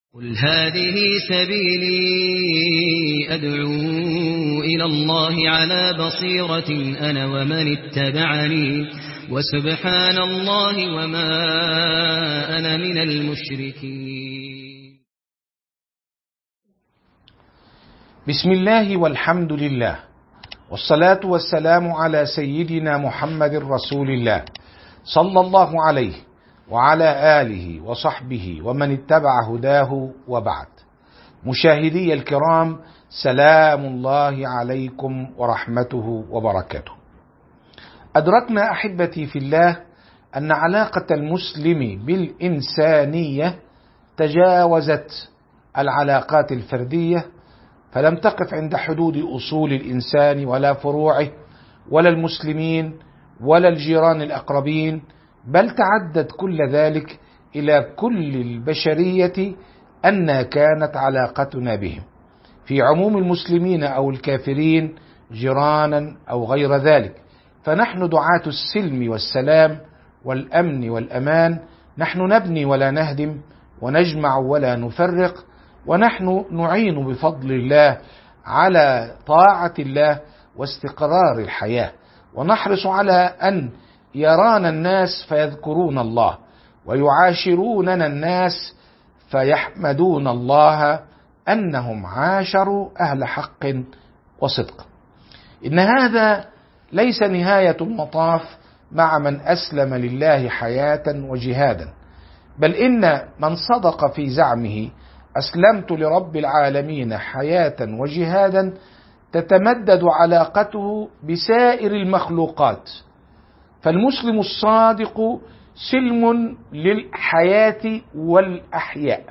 قل هذه سبيلي أدعو إلى الله على بصيرة أنا ومن اتبعني وسبحان الله وما أنا من المشركين بسم الله والحمد لله والصلاة والسلام على سيدنا محمد رسول الله صلى الله عليه وعلى آله وصحبه ومن اتبع هداه وبعد مشاهدي الكرام سلام الله عليكم ورحمته وبركاته أدركنا أحبتي في الله أن علاقة المسلم بالإنسانية تجاوزت العلاقات الفردية فلم تقف عند حدود أصول الإنسان ولا فروعه ولا المسلمين ولا الجيران الأقربين بل تعدت كل ذلك إلى كل البشرية أن كانت علاقتنا بهم في عموم المسلمين أو الكافرين جيرانا أو غير ذلك فنحن دعاة السلم والسلام والأمن والأمان نحن نبني ولا نهدم ونجمع ولا نفرق ونحن نعين بفضل الله على طاعة الله واستقرار الحياة ونحرص على أن يرانا الناس فيذكرون الله ويعاشروننا الناس فيحمدون الله انهم عاشروا اهل حق وصدق ان هذا ليس نهايه المطاف مع من اسلم لله حياه وجهادا بل ان من صدق في زعمه اسلمت لرب العالمين حياه وجهادا تتمدد علاقته بسائر المخلوقات فالمسلم الصادق سلم للحياة والأحياء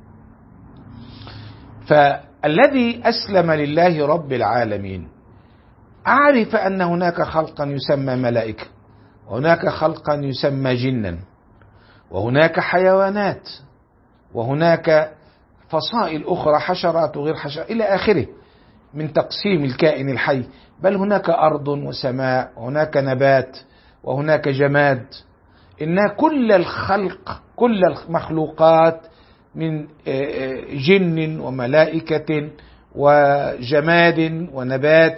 فالذي أسلم لله رب العالمين عرف أن هناك خلقا يسمى ملائكة وهناك خلقا يسمى جنا وهناك حيوانات وهناك فصائل أخرى حشرات وغير حشرات إلى آخره من تقسيم الكائن الحي بل هناك أرض وسماء وهناك نبات وهناك جماد إن كل الخلق كل المخلوقات من جن وملائكة وجماد ونبات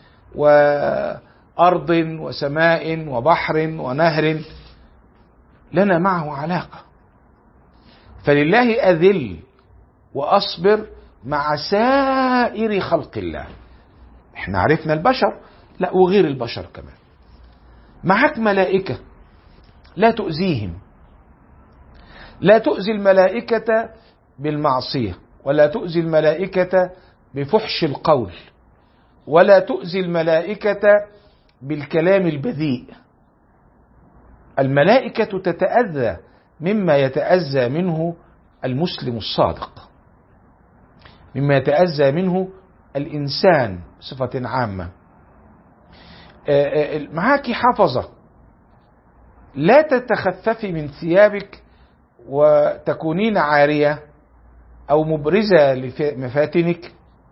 وأرض وسماء وبحر ونهر لنا معه علاقة فلله أذل وأصبر مع سائر خلق الله احنا عرفنا البشر لا وغير البشر كمان معك ملائكة لا تؤذيهم لا تؤذي الملائكة بالمعصية ولا تؤذي الملائكة بفحش القول ولا تؤذي الملائكة بالكلام البذيء الملائكة تتأذى مما يتأذى منه المسلم الصادق مما يتأذى منه الإنسان بصفة عامة معاك حفظة لا تتخففي من ثيابك وتكونين عارية أو مبرزة لمفاتنك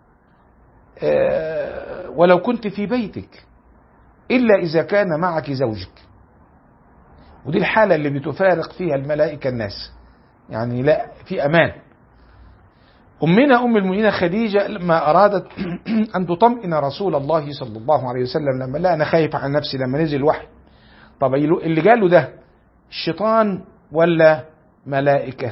ولو كنت في بيتك إلا إذا كان معك زوجك ودي الحالة اللي بتفارق فيها الملائكة الناس يعني لا في أمان أمنا أم المؤمنين خديجة لما أرادت أن تطمئن رسول الله صلى الله عليه وسلم لما لا أنا خايف عن نفسي لما نزل الوحي طب اللي قاله ده الشيطان ولا ملائكة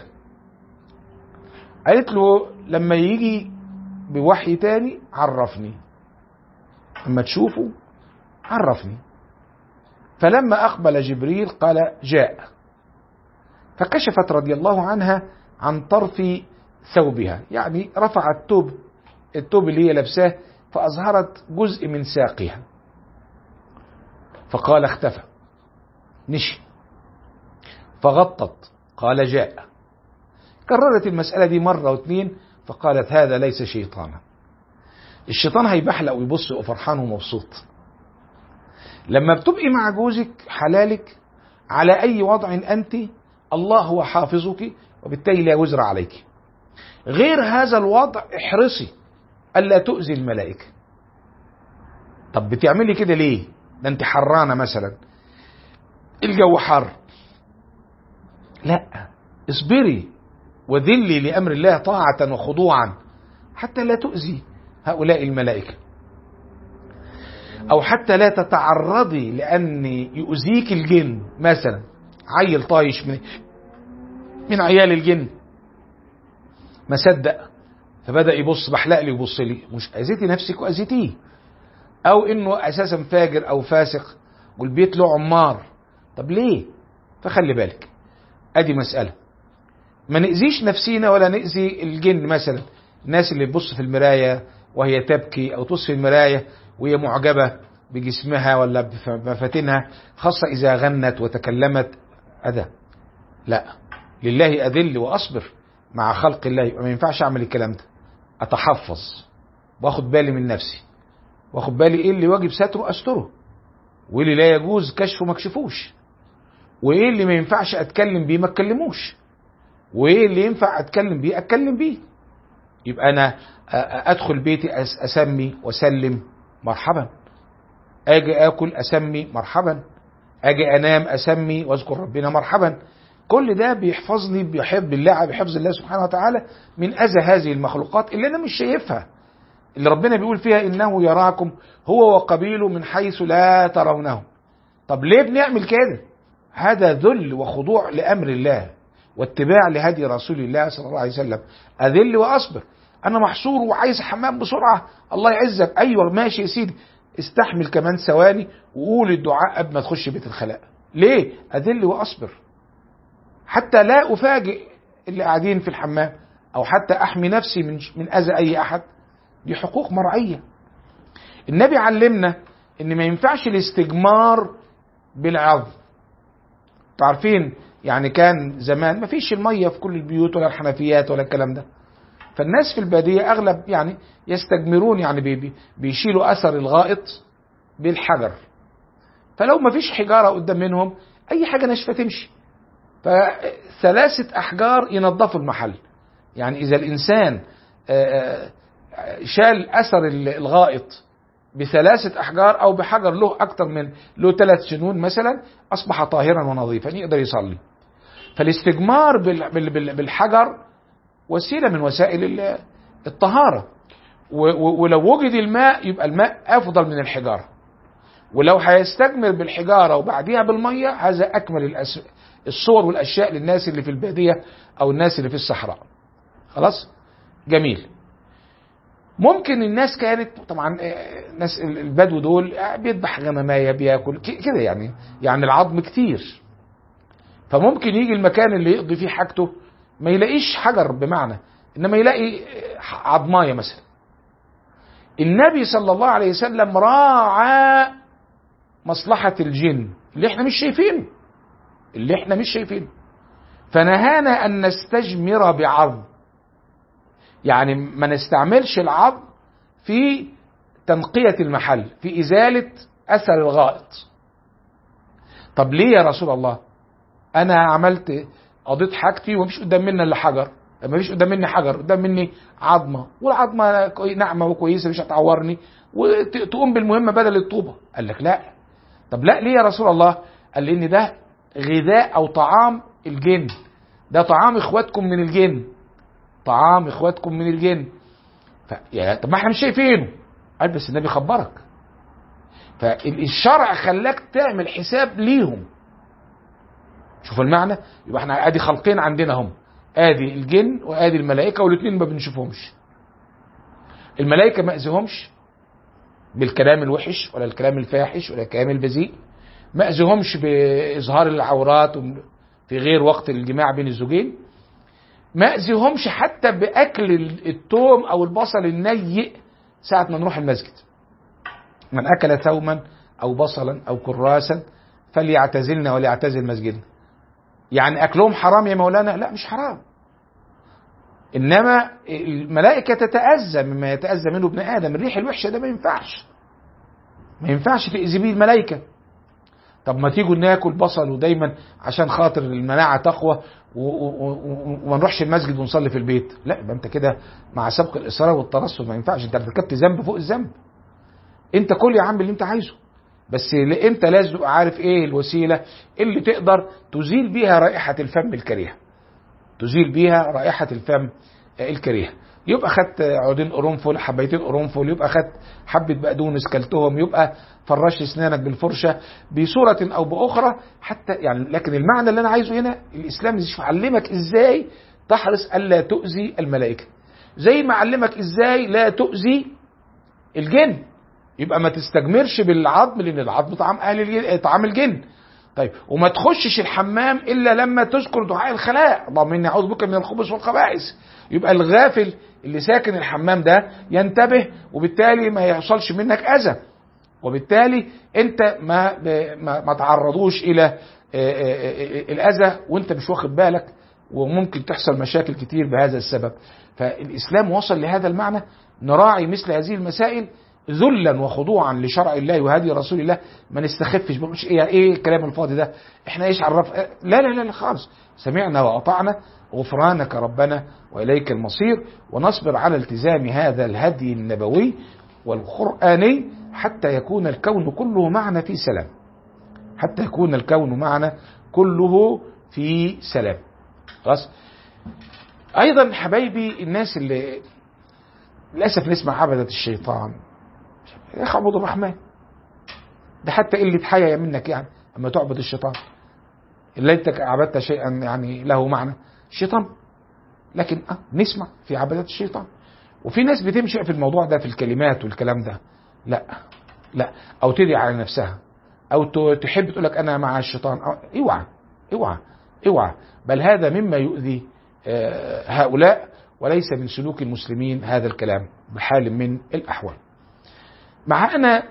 قالت له لما يجي بوحي تاني عرفني لما تشوفه عرفني فلما أقبل جبريل قال جاء فكشفت رضي الله عنها عن طرف ثوبها يعني رفعت الثوب الثوب اللي هي لابساه فأظهرت جزء من ساقها فقال اختفى نشي فغطت قال جاء كررت المسألة دي مرة واثنين فقالت هذا ليس شيطانا الشيطان هيبحلق ويبص وفرحان ومبسوط لما بتبقي مع جوزك حلالك على أي وضع أنت الله هو حافظك وبالتالي لا وزر عليك غير هذا الوضع احرصي ألا تؤذي الملائكة طب بتعملي كده ليه ده انت حرانة مثلا الجو حر لا اصبري وذلي لأمر الله طاعة وخضوعا حتى لا تؤذي هؤلاء الملائكة أو حتى لا تتعرضي لأن يؤذيك الجن مثلا عيل طايش من من عيال الجن ما صدق فبدأ يبص بحلق لي ويبص لي مش أذيتي نفسك وأذيتيه أو إنه أساسا فاجر أو فاسق والبيت له عمار طب ليه؟ فخلي بالك أدي مسألة ما نأذيش نفسينا ولا نأذي الجن مثلا الناس اللي تبص في المراية وهي تبكي أو تبص في المراية وهي معجبة بجسمها ولا بمفاتنها خاصة إذا غنت وتكلمت أذى لا لله أذل وأصبر مع خلق الله يبقى ما ينفعش أعمل الكلام ده أتحفظ وأخد بالي من نفسي وأخد بالي إيه اللي واجب ستره أستره وإيه اللي لا يجوز كشفه ما كشفوش وإيه اللي ما ينفعش أتكلم بيه ما أتكلموش وإيه اللي ينفع أتكلم بيه أتكلم بيه يبقى أنا أدخل بيتي أسمي وأسلم مرحبا اجي اكل اسمي مرحبا اجي انام اسمي واذكر ربنا مرحبا كل ده بيحفظني بحب الله بحفظ الله سبحانه وتعالى من اذى هذه المخلوقات اللي انا مش شايفها اللي ربنا بيقول فيها انه يراكم هو وقبيله من حيث لا ترونه طب ليه بنعمل كده هذا ذل وخضوع لامر الله واتباع لهدي رسول الله صلى الله عليه وسلم اذل واصبر انا محصور وعايز حمام بسرعه الله يعزك ايوه ماشي يا سيدي استحمل كمان ثواني وقول الدعاء قبل ما تخش بيت الخلاء ليه اذل واصبر حتى لا افاجئ اللي قاعدين في الحمام او حتى احمي نفسي من من اذى اي احد دي حقوق مرعيه النبي علمنا ان ما ينفعش الاستجمار بالعظم عارفين يعني كان زمان ما فيش الميه في كل البيوت ولا الحنفيات ولا الكلام ده فالناس في البادية أغلب يعني يستجمرون يعني بي بي بيشيلوا أثر الغائط بالحجر فلو ما فيش حجارة قدام منهم أي حاجة ناشفة تمشي فثلاثة أحجار ينظفوا المحل يعني إذا الإنسان شال أثر الغائط بثلاثة أحجار أو بحجر له أكتر من له ثلاث سنون مثلا أصبح طاهرا ونظيفا يقدر يصلي فالاستجمار بالحجر وسيله من وسائل الطهاره ولو وجد الماء يبقى الماء افضل من الحجاره ولو هيستجمر بالحجاره وبعديها بالميه هذا اكمل الصور والاشياء للناس اللي في الباديه او الناس اللي في الصحراء خلاص جميل ممكن الناس كانت طبعا ناس البدو دول بيذبح غنمايه بياكل كده يعني يعني العظم كتير فممكن يجي المكان اللي يقضي فيه حاجته ما يلاقيش حجر بمعنى انما يلاقي عظمايه مثلا النبي صلى الله عليه وسلم راعى مصلحة الجن اللي احنا مش شايفينه اللي احنا مش شايفينه فنهانا ان نستجمر بعظم يعني ما نستعملش العظم في تنقية المحل في إزالة أثر الغائط طب ليه يا رسول الله أنا عملت قضيت حاجتي ومفيش قدام مني الا حجر مفيش قدام مني حجر قدام مني عظمه والعظمه ناعمه وكويسه مش هتعورني وتقوم بالمهمه بدل الطوبه قال لك لا طب لا ليه يا رسول الله قال لي ان ده غذاء او طعام الجن ده طعام اخواتكم من الجن طعام اخواتكم من الجن ف... يا طب ما احنا مش شايفينه قال بس النبي خبرك فالشرع خلاك تعمل حساب ليهم شوف المعنى يبقى احنا ادي خلقين عندنا هم ادي الجن وادي الملائكه والاثنين ما بنشوفهمش الملائكه ما اذيهمش بالكلام الوحش ولا الكلام الفاحش ولا الكلام البذيء ما اذيهمش باظهار العورات في غير وقت الجماع بين الزوجين ما اذيهمش حتى باكل التوم او البصل النيء ساعه ما نروح المسجد من اكل ثوما او بصلا او كراسا فليعتزلنا وليعتزل مسجدنا يعني اكلهم حرام يا مولانا لا مش حرام انما الملائكه تتاذى مما يتاذى منه ابن ادم الريح الوحشه ده ما ينفعش ما ينفعش تاذي بيه الملائكه طب ما تيجوا ناكل بصل ودايما عشان خاطر المناعه تقوى وما نروحش المسجد ونصلي في البيت لا يبقى انت كده مع سبق الاصرار والترصد ما ينفعش انت ارتكبت ذنب فوق الذنب انت كل يا عم اللي انت عايزه بس انت لازم تبقى عارف ايه الوسيله اللي تقدر تزيل بيها رائحه الفم الكريهه تزيل بيها رائحة الفم الكريهة يبقى خدت عودين قرنفل حبيتين قرنفل يبقى خدت حبة بقدونس كلتهم يبقى فرش اسنانك بالفرشة بصورة او باخرى حتى يعني لكن المعنى اللي انا عايزه هنا الاسلام يعلمك ازاي تحرص الا تؤذي الملائكة زي ما علمك ازاي لا تؤذي الجن يبقى ما تستجمرش بالعظم لان العظم طعام اهل الجن طعام الجن طيب وما تخشش الحمام الا لما تذكر دعاء الخلاء اللهم اني اعوذ بك من الخبث والخبائث يبقى الغافل اللي ساكن الحمام ده ينتبه وبالتالي ما يحصلش منك اذى وبالتالي انت ما ما, ما تعرضوش الى الاذى وانت مش واخد بالك وممكن تحصل مشاكل كتير بهذا السبب فالاسلام وصل لهذا المعنى نراعي مثل هذه المسائل ذلا وخضوعا لشرع الله وهدي رسول الله ما نستخفش بنقولش ايه ايه الكلام الفاضي ده احنا ايش عرف لا لا لا, لا خالص سمعنا واطعنا غفرانك ربنا واليك المصير ونصبر على التزام هذا الهدي النبوي والقراني حتى يكون الكون كله معنا في سلام حتى يكون الكون معنا كله في سلام خلاص ايضا حبايبي الناس اللي للاسف نسمع عبده الشيطان يا اخي اعبد الرحمن ده حتى قله حياء منك يعني اما تعبد الشيطان اللي انت عبدت شيئا يعني له معنى الشيطان لكن أه نسمع في عبادات الشيطان وفي ناس بتمشي في الموضوع ده في الكلمات والكلام ده لا لا او تدعي على نفسها او تحب تقول لك انا مع الشيطان اوعى اوعى اوعى بل هذا مما يؤذي هؤلاء وليس من سلوك المسلمين هذا الكلام بحال من الاحوال معنا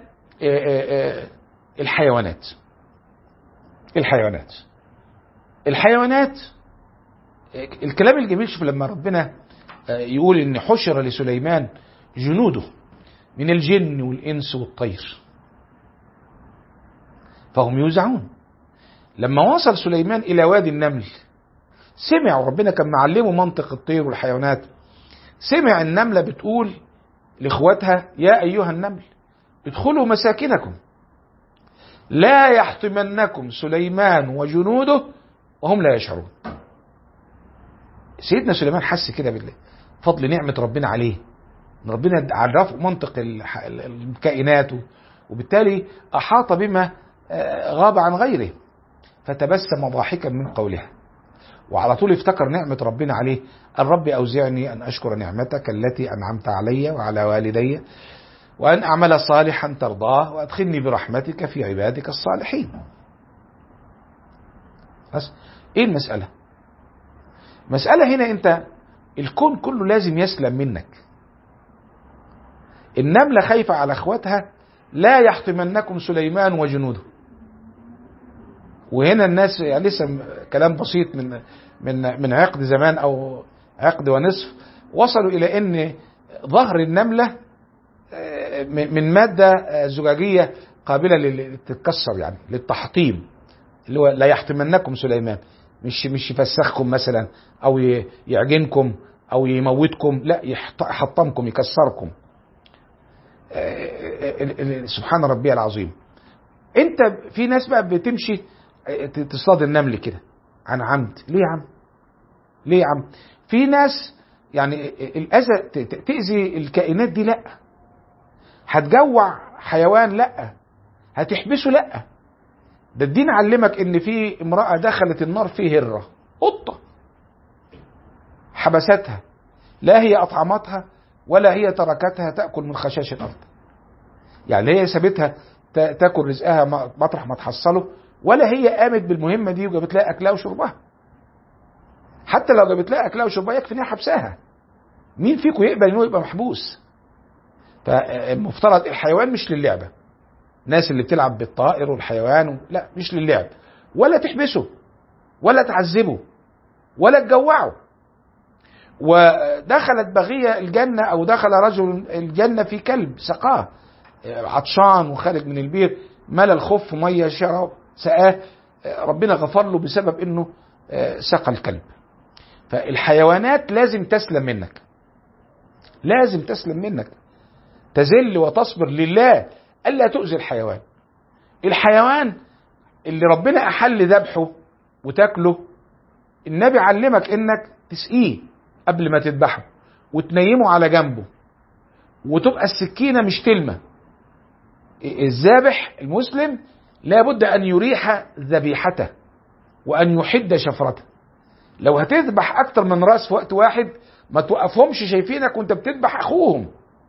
الحيوانات الحيوانات الحيوانات الكلام الجميل شوف لما ربنا يقول ان حشر لسليمان جنوده من الجن والانس والطير فهم يوزعون لما وصل سليمان الى وادي النمل سمع وربنا كان معلمه منطق الطير والحيوانات سمع النملة بتقول لاخواتها يا ايها النمل ادخلوا مساكنكم لا يحطمنكم سليمان وجنوده وهم لا يشعرون سيدنا سليمان حس كده بالله فضل نعمة ربنا عليه ان ربنا عرفه منطق الكائنات وبالتالي احاط بما غاب عن غيره فتبسم ضاحكا من قولها وعلى طول افتكر نعمة ربنا عليه الرب أوزعني أن أشكر نعمتك التي أنعمت علي وعلى والدي وأن أعمل صالحا ترضاه وأدخلني برحمتك في عبادك الصالحين بس إيه المسألة مسألة هنا أنت الكون كله لازم يسلم منك النملة خايفة على أخواتها لا يحطمنكم سليمان وجنوده وهنا الناس يعني لسه كلام بسيط من من من عقد زمان او عقد ونصف وصلوا الى ان ظهر النمله من ماده زجاجيه قابله للتتكسر يعني للتحطيم اللي هو لا يحطمنكم سليمان مش مش يفسخكم مثلا او يعجنكم او يموتكم لا يحطمكم يكسركم سبحان ربي العظيم انت في ناس بقى بتمشي تصطاد النمل كده عن عمد ليه يا عم ليه يا عم في ناس يعني الاذى تاذي الكائنات دي لا هتجوع حيوان لا هتحبسه لا ده الدين علمك ان في امراه دخلت النار في هره قطه حبستها لا هي اطعمتها ولا هي تركتها تاكل من خشاش الارض يعني هي سابتها تاكل رزقها مطرح ما تحصله ولا هي قامت بالمهمه دي وجابت لها اكلها وشربها حتى لو جابت لها اكلها وشربها يكفي انها حبسها مين فيكم يقبل انه يبقى محبوس فالمفترض الحيوان مش للعبه الناس اللي بتلعب بالطائر والحيوان و... لا مش للعب ولا تحبسه ولا تعذبه ولا تجوعه ودخلت بغية الجنة أو دخل رجل الجنة في كلب سقاه عطشان وخارج من البير ملى الخف مية شرب سقاه ربنا غفر له بسبب انه سقى الكلب فالحيوانات لازم تسلم منك لازم تسلم منك تذل وتصبر لله الا تؤذي الحيوان الحيوان اللي ربنا احل ذبحه وتاكله النبي علمك انك تسقيه قبل ما تذبحه وتنيمه على جنبه وتبقى السكينة مش تلمة الذابح المسلم لابد أن يريح ذبيحته وأن يحد شفرته لو هتذبح أكتر من رأس في وقت واحد ما توقفهمش شايفينك وانت بتذبح أخوهم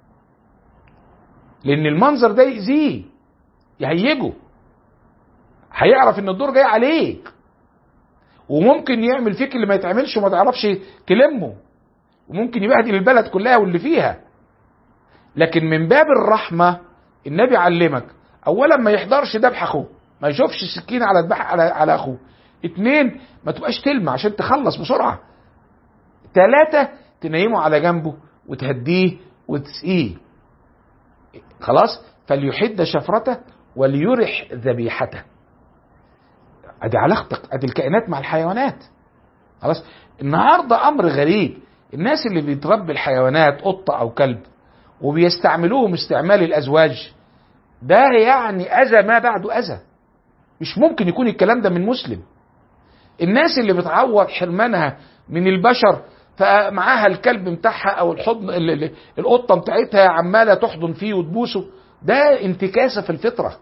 لأن المنظر ده يأذيه يهيجه هيعرف ان الدور جاي عليك وممكن يعمل فيك اللي ما يتعملش وما تعرفش تلمه وممكن يبهدل البلد كلها واللي فيها لكن من باب الرحمة النبي علمك اولا ما يحضرش ذبح اخوه ما يشوفش السكينة على ذبح على, على اخوه اتنين ما تبقاش تلمع عشان تخلص بسرعة تلاتة تنيمه على جنبه وتهديه وتسقيه خلاص فليحد شفرته وليرح ذبيحته ادي علاقتك ادي الكائنات مع الحيوانات خلاص النهارده امر غريب الناس اللي بتربي الحيوانات قطه او كلب وبيستعملوهم استعمال الازواج ده يعني اذى ما بعده اذى مش ممكن يكون الكلام ده من مسلم الناس اللي بتعوض حرمانها من البشر فمعاها الكلب بتاعها او الحضن ال- ال- القطه بتاعتها عماله تحضن فيه وتبوسه ده انتكاسه في الفطره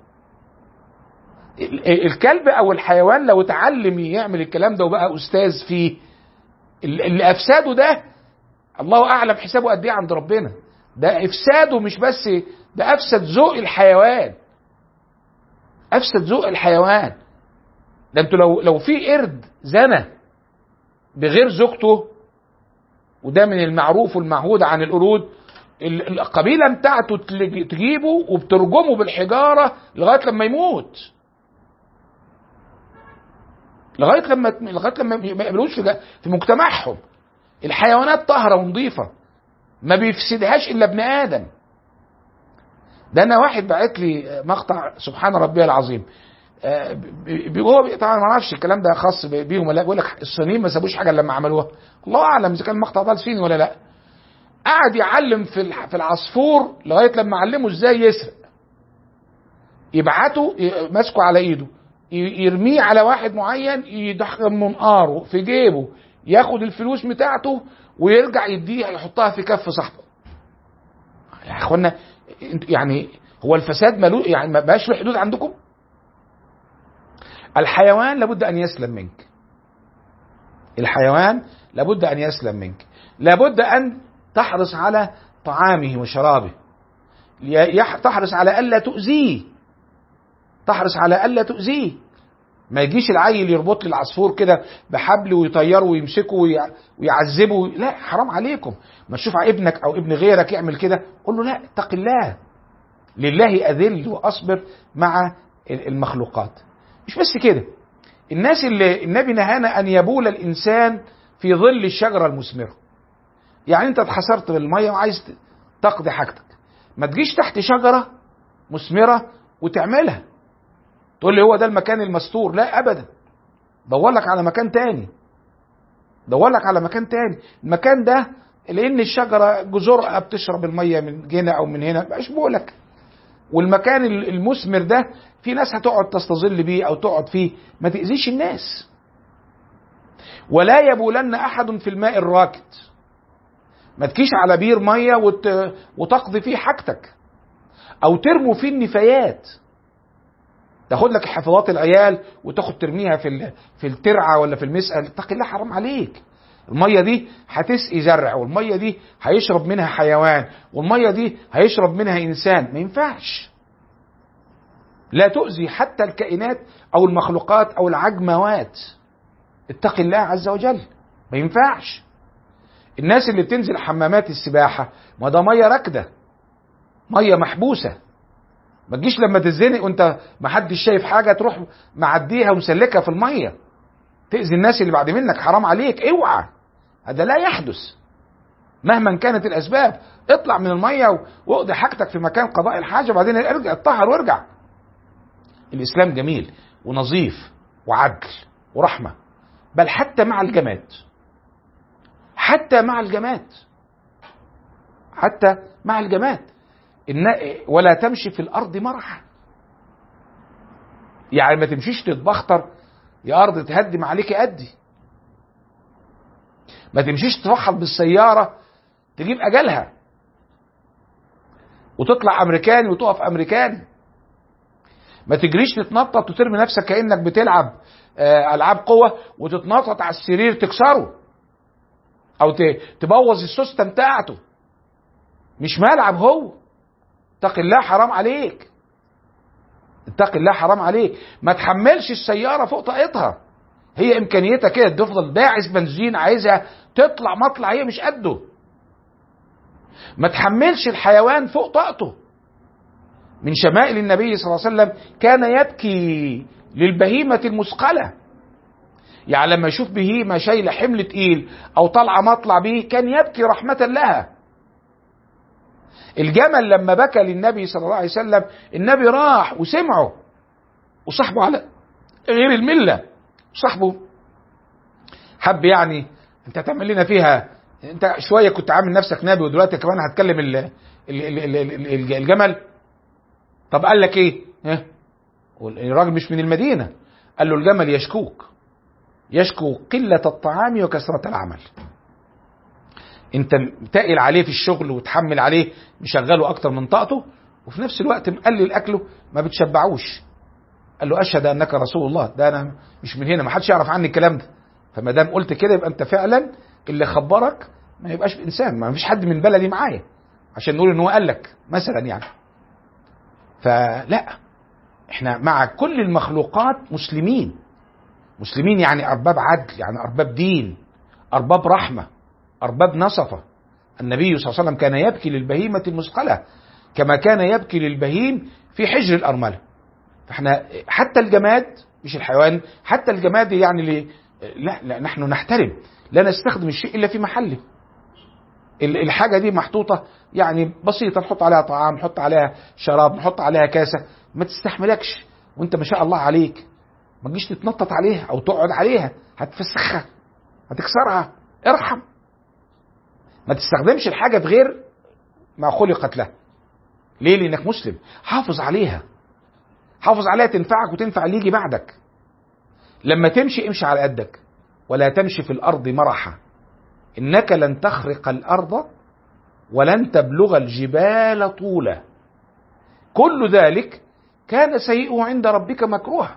ال- الكلب او الحيوان لو اتعلم يعمل الكلام ده وبقى استاذ فيه ال- اللي افساده ده الله اعلم حسابه قد ايه عند ربنا ده افساده مش بس ده افسد ذوق الحيوان افسد ذوق الحيوان ده انتوا لو لو في قرد زنى بغير زوجته وده من المعروف والمعهود عن القرود ال- القبيله بتاعته تلج- تجيبه وبترجمه بالحجاره لغايه لما يموت لغايه لما لغايه لما ما يقبلوش في في مجتمعهم الحيوانات طاهره ونظيفه ما بيفسدهاش الا ابن ادم ده انا واحد بعت لي مقطع سبحان ربي العظيم آه، بي- بي- هو طبعا ما اعرفش الكلام ده خاص بيهم ولا لا بيقول لك الصينيين ما سابوش حاجه إلا لما عملوها الله اعلم اذا كان المقطع ده صيني ولا لا قعد يعلم في الح- في العصفور لغايه لما علمه ازاي يسرق يبعته ي- ماسكه على ايده ي- يرميه على واحد معين يدخل منقاره في جيبه ياخد الفلوس بتاعته ويرجع يديها يحطها في كف صاحبه يا اخوانا انتوا يعني هو الفساد ملو يعني ما بقاش له حدود عندكم الحيوان لابد ان يسلم منك الحيوان لابد ان يسلم منك لابد ان تحرص على طعامه وشرابه يح- تحرص على الا تؤذيه تحرص على الا تؤذيه ما يجيش العيل يربط لي العصفور كده بحبل ويطيره ويمسكه ويع- ويعذبه لا حرام عليكم ما تشوف ابنك او ابن غيرك يعمل كده قول له لا اتق الله لله اذل واصبر مع المخلوقات مش بس كده الناس اللي النبي نهانا ان يبول الانسان في ظل الشجره المثمره يعني انت اتحصرت بالميه وعايز تقضي حاجتك ما تجيش تحت شجره مثمره وتعملها تقول لي هو ده المكان المستور لا ابدا دور لك على مكان تاني دور لك على مكان تاني المكان ده لان الشجره جذورها بتشرب الميه من هنا او من هنا مش بقولك والمكان المثمر ده في ناس هتقعد تستظل بيه او تقعد فيه ما تاذيش الناس ولا يبولن احد في الماء الراكد ما تجيش على بير ميه وت... وتقضي فيه حاجتك او ترموا فيه النفايات تاخد لك حفاظات العيال وتاخد ترميها في ال... في الترعه ولا في المسقى اتق الله حرام عليك الميه دي هتسقي زرع والميه دي هيشرب منها حيوان والميه دي هيشرب منها انسان ما ينفعش لا تؤذي حتى الكائنات او المخلوقات او العجموات اتق الله عز وجل ما ينفعش الناس اللي بتنزل حمامات السباحه ما ده ميه راكده ميه محبوسه ما تجيش لما تتزنق وانت ما حدش شايف حاجه تروح معديها ومسلكها في الميه تاذي الناس اللي بعد منك حرام عليك اوعى هذا لا يحدث مهما كانت الاسباب اطلع من الميه واقضي حاجتك في مكان قضاء الحاجه وبعدين ارجع اتطهر وارجع الاسلام جميل ونظيف وعدل ورحمه بل حتى مع الجماد حتى مع الجماد حتى مع الجماد إن ولا تمشي في الارض مرحا يعني ما تمشيش تتبختر يا ارض تهدم عليك ادي ما تمشيش تفحط بالسيارة تجيب أجلها وتطلع أمريكاني وتقف أمريكاني ما تجريش تتنطط وترمي نفسك كأنك بتلعب آه، ألعاب قوة وتتنطط على السرير تكسره أو ت- تبوظ السوستة بتاعته مش ملعب هو اتق الله حرام عليك اتق الله حرام عليك ما تحملش السيارة فوق طاقتها هي امكانيتها كده تفضل داعس بنزين عايزها تطلع مطلع هي مش قده ما تحملش الحيوان فوق طاقته من شمائل النبي صلى الله عليه وسلم كان يبكي للبهيمة المثقلة يعني لما يشوف بهيمة شايلة حمل تقيل أو طالعة مطلع بيه كان يبكي رحمة لها الجمل لما بكى للنبي صلى الله عليه وسلم النبي راح وسمعه وصاحبه على غير الملة صاحبه حب يعني انت هتعمل لنا فيها انت شوية كنت عامل نفسك نبي ودلوقتي كمان هتكلم ال- ال- ال- ال- ال- الجمل طب قال لك ايه ها الراجل مش من المدينة قال له الجمل يشكوك يشكو قلة الطعام وكثرة العمل انت تقل عليه في الشغل وتحمل عليه مشغله اكتر من طاقته وفي نفس الوقت مقلل اكله ما بتشبعوش قال له اشهد انك رسول الله ده انا مش من هنا ما حدش يعرف عني الكلام ده فما دام قلت كده يبقى انت فعلا اللي خبرك ما يبقاش انسان ما فيش حد من بلدي معايا عشان نقول ان هو قال لك مثلا يعني فلا احنا مع كل المخلوقات مسلمين مسلمين يعني ارباب عدل يعني ارباب دين ارباب رحمه ارباب نصفه النبي صلى الله عليه وسلم كان يبكي للبهيمه المثقله كما كان يبكي للبهيم في حجر الارمله فاحنا حتى الجماد مش الحيوان حتى الجماد يعني ليه لا, لا نحن نحترم لا نستخدم الشيء الا في محله ال- الحاجه دي محطوطه يعني بسيطه نحط عليها طعام نحط عليها شراب نحط عليها كاسه ما تستحملكش وانت ما شاء الله عليك ما تجيش تتنطط عليها او تقعد عليها هتفسخها هتكسرها ارحم ما تستخدمش الحاجه في غير ما خلقت له ليه لانك مسلم حافظ عليها حافظ عليها تنفعك وتنفع اللي يجي بعدك لما تمشي امشي على قدك ولا تمشي في الارض مرحا انك لن تخرق الارض ولن تبلغ الجبال طولا كل ذلك كان سيئه عند ربك مكروها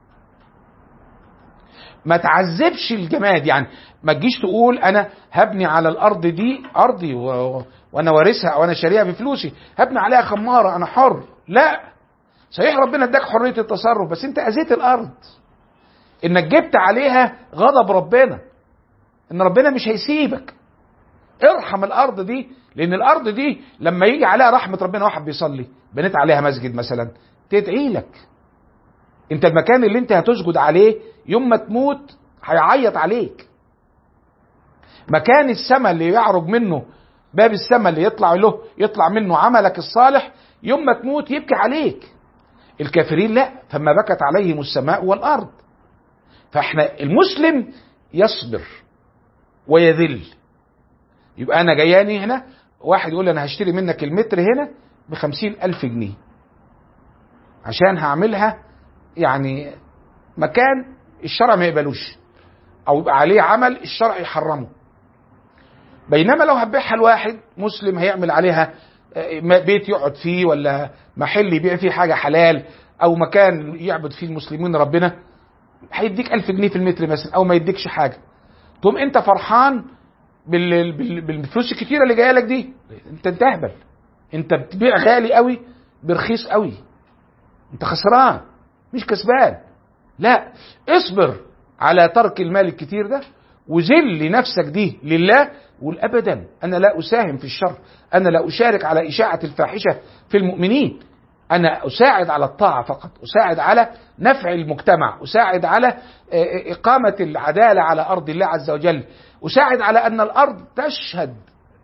ما تعذبش الجماد يعني ما تجيش تقول انا هبني على الارض دي ارضي و... وانا وارثها او انا شاريها بفلوسي هبني عليها خماره انا حر لا صحيح ربنا اداك حريه التصرف بس انت اذيت الارض انك جبت عليها غضب ربنا ان ربنا مش هيسيبك ارحم الارض دي لان الارض دي لما يجي عليها رحمه ربنا واحد بيصلي بنيت عليها مسجد مثلا تدعي لك انت المكان اللي انت هتسجد عليه يوم ما تموت هيعيط عليك مكان السماء اللي يعرج منه باب السماء اللي يطلع له يطلع منه عملك الصالح يوم ما تموت يبكي عليك الكافرين لا فما بكت عليهم السماء والارض فاحنا المسلم يصبر ويذل يبقى انا جياني هنا واحد يقول لي انا هشتري منك المتر هنا بخمسين الف جنيه عشان هعملها يعني مكان الشرع ما يقبلوش او يبقى عليه عمل الشرع يحرمه بينما لو هتبيعها لواحد مسلم هيعمل عليها بيت يقعد فيه ولا محل يبيع فيه حاجة حلال او مكان يعبد فيه المسلمين ربنا هيديك ألف جنيه في المتر مثلا او ما يديكش حاجة تقوم انت فرحان بال... بال... بالفلوس الكتيرة اللي جاية لك دي انت تهبل انت بتبيع غالي قوي برخيص قوي انت خسران مش كسبان لا اصبر على ترك المال الكتير ده وذل نفسك دي لله وقول ابدا انا لا اساهم في الشر انا لا اشارك على اشاعه الفاحشه في المؤمنين انا اساعد على الطاعه فقط اساعد على نفع المجتمع اساعد على اقامه العداله على ارض الله عز وجل اساعد على ان الارض تشهد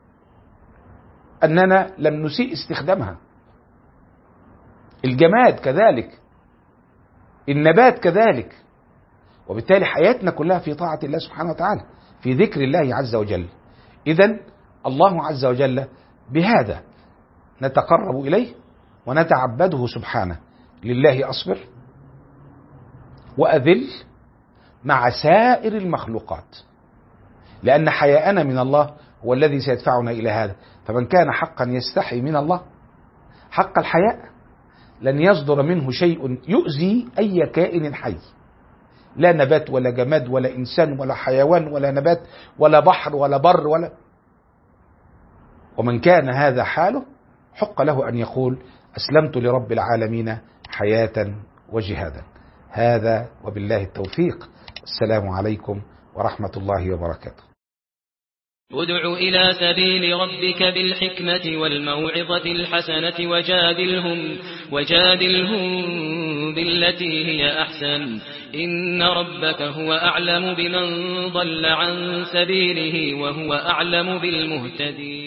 اننا لم نسيء استخدامها الجماد كذلك النبات كذلك وبالتالي حياتنا كلها في طاعة الله سبحانه وتعالى في ذكر الله عز وجل إذا الله عز وجل بهذا نتقرب إليه ونتعبده سبحانه لله أصبر وأذل مع سائر المخلوقات لأن حياءنا من الله هو الذي سيدفعنا إلى هذا فمن كان حقا يستحي من الله حق الحياء لن يصدر منه شيء يؤذي أي كائن حي لا نبات ولا جماد ولا إنسان ولا حيوان ولا نبات ولا بحر ولا بر ولا ومن كان هذا حاله حق له أن يقول أسلمت لرب العالمين حياة وجهادا هذا وبالله التوفيق السلام عليكم ورحمة الله وبركاته ادع إلى سبيل ربك بالحكمة والموعظة الحسنة وجادلهم, وجادلهم بالتي هي أحسن إن ربك هو أعلم بمن ضل عن سبيله وهو أعلم بالمهتدين